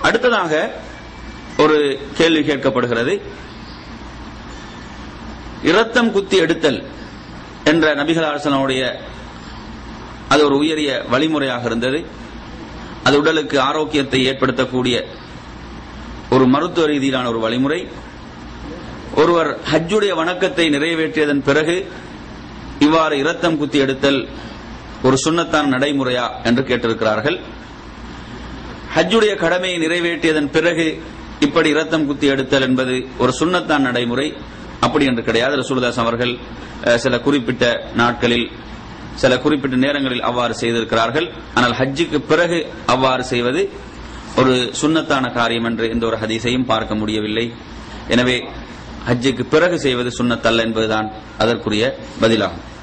அடுத்ததாக ஒரு கேள்வி கேட்கப்படுகிறது இரத்தம் குத்தி எடுத்தல் என்ற நபிகள் அரசனுடைய அது ஒரு உயரிய வழிமுறையாக இருந்தது அது உடலுக்கு ஆரோக்கியத்தை ஏற்படுத்தக்கூடிய ஒரு மருத்துவ ரீதியிலான ஒரு வழிமுறை ஒருவர் ஹஜ்ஜுடைய வணக்கத்தை நிறைவேற்றியதன் பிறகு இவ்வாறு இரத்தம் குத்தி எடுத்தல் ஒரு சுண்ணத்தான் நடைமுறையா என்று கேட்டிருக்கிறார்கள் ஹஜ்ஜுடைய கடமையை நிறைவேற்றியதன் பிறகு இப்படி இரத்தம் குத்தி எடுத்தல் என்பது ஒரு சுண்ணத்தான் நடைமுறை அப்படி என்று கிடையாது ரசூலுதாஸ் அவர்கள் அஹ், சில குறிப்பிட்ட நாட்களில் சில குறிப்பிட்ட நேரங்களில் அவ்வாறு செய்திருக்கிறார்கள் ஆனால் ஹஜ்ஜுக்கு பிறகு அவ்வாறு செய்வது ஒரு சுண்ணத்தான காரியம் என்று எந்த ஒரு ஹதீஸையும் பார்க்க முடியவில்லை எனவே ஹஜ்ஜுக்கு பிறகு செய்வது சுண்ணத்தல்ல என்பதுதான் அதற்குரிய பதிலாகும்